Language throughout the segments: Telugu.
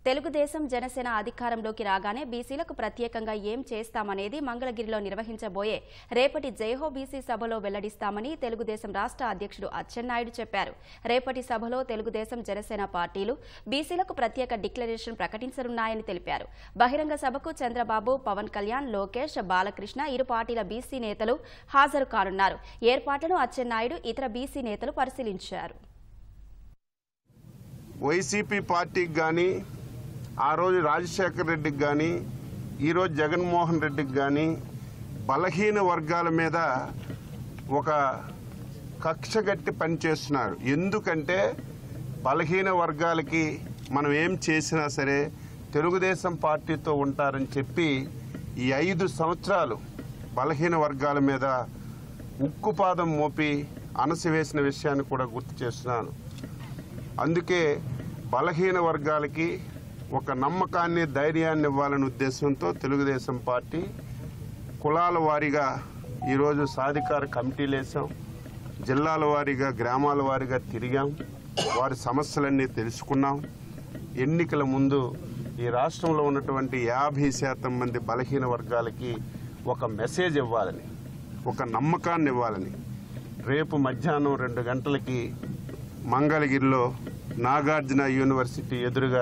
తెలుగుదేశం జనసేన అధికారంలోకి రాగానే బీసీలకు ప్రత్యేకంగా ఏం చేస్తామనేది మంగళగిరిలో నిర్వహించబోయే రేపటి జయహో బీసీ సభలో వెల్లడిస్తామని తెలుగుదేశం రాష్ట్ర అధ్యక్షుడు అచ్చెన్నాయుడు చెప్పారు రేపటి సభలో తెలుగుదేశం జనసేన పార్టీలు బీసీలకు ప్రత్యేక డిక్లరేషన్ ప్రకటించనున్నాయని తెలిపారు బహిరంగ సభకు చంద్రబాబు పవన్ కళ్యాణ్ లోకేష్ బాలకృష్ణ ఇరు పార్టీల బీసీ నేతలు హాజరు కానున్నారు ఏర్పాట్లను అచ్చెన్నాయుడు ఇతర బీసీ నేతలు పరిశీలించారు వైసీపీ పార్టీకి కానీ ఆ రోజు రాజశేఖర రెడ్డికి కానీ ఈరోజు జగన్మోహన్ రెడ్డికి కానీ బలహీన వర్గాల మీద ఒక కక్ష గట్టి పనిచేస్తున్నారు ఎందుకంటే బలహీన వర్గాలకి మనం ఏం చేసినా సరే తెలుగుదేశం పార్టీతో ఉంటారని చెప్పి ఈ ఐదు సంవత్సరాలు బలహీన వర్గాల మీద ఉక్కుపాదం మోపి అణసివేసిన విషయాన్ని కూడా గుర్తు చేస్తున్నాను అందుకే బలహీన వర్గాలకి ఒక నమ్మకాన్ని ధైర్యాన్ని ఇవ్వాలనే ఉద్దేశంతో తెలుగుదేశం పార్టీ కులాల వారీగా ఈరోజు సాధికార కమిటీలు వేసాం జిల్లాల వారీగా గ్రామాల వారీగా తిరిగాం వారి సమస్యలన్నీ తెలుసుకున్నాం ఎన్నికల ముందు ఈ రాష్ట్రంలో ఉన్నటువంటి యాభై శాతం మంది బలహీన వర్గాలకి ఒక మెసేజ్ ఇవ్వాలని ఒక నమ్మకాన్ని ఇవ్వాలని రేపు మధ్యాహ్నం రెండు గంటలకి మంగళగిరిలో నాగార్జున యూనివర్సిటీ ఎదురుగా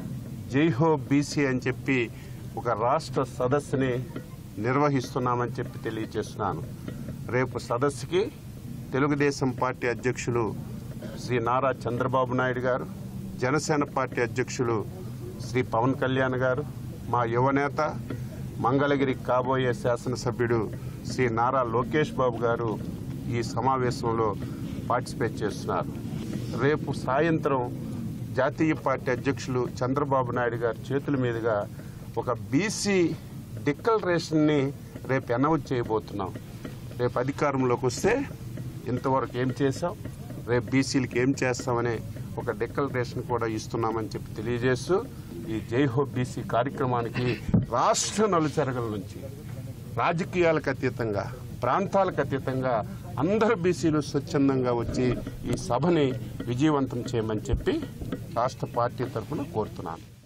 జైహో బీసీ అని చెప్పి ఒక రాష్ట్ర సదస్సుని నిర్వహిస్తున్నామని చెప్పి తెలియజేస్తున్నాను రేపు సదస్సుకి తెలుగుదేశం పార్టీ అధ్యక్షులు శ్రీ నారా చంద్రబాబు నాయుడు గారు జనసేన పార్టీ అధ్యక్షులు శ్రీ పవన్ కళ్యాణ్ గారు మా యువనేత మంగళగిరి కాబోయే శాసనసభ్యుడు శ్రీ నారా లోకేష్ బాబు గారు ఈ సమావేశంలో పార్టిసిపేట్ చేస్తున్నారు రేపు సాయంత్రం జాతీయ పార్టీ అధ్యక్షులు చంద్రబాబు నాయుడు గారి చేతుల మీదుగా ఒక బీసీ డిక్లరేషన్ని రేపు అనౌన్స్ చేయబోతున్నాం రేపు అధికారంలోకి వస్తే ఇంతవరకు ఏం చేశాం రేపు బీసీలకి ఏం చేస్తామనే ఒక డిక్లరేషన్ కూడా ఇస్తున్నామని చెప్పి తెలియజేస్తూ ఈ జైహో బీసీ కార్యక్రమానికి రాష్ట్ర నలుచెరగల నుంచి రాజకీయాలకు అతీతంగా ప్రాంతాలకు అతీతంగా అందరు బీసీలు స్వచ్ఛందంగా వచ్చి ఈ సభని విజయవంతం చేయమని చెప్పి రాష్ట్ర పార్టీ తరఫున కోరుతున్నాను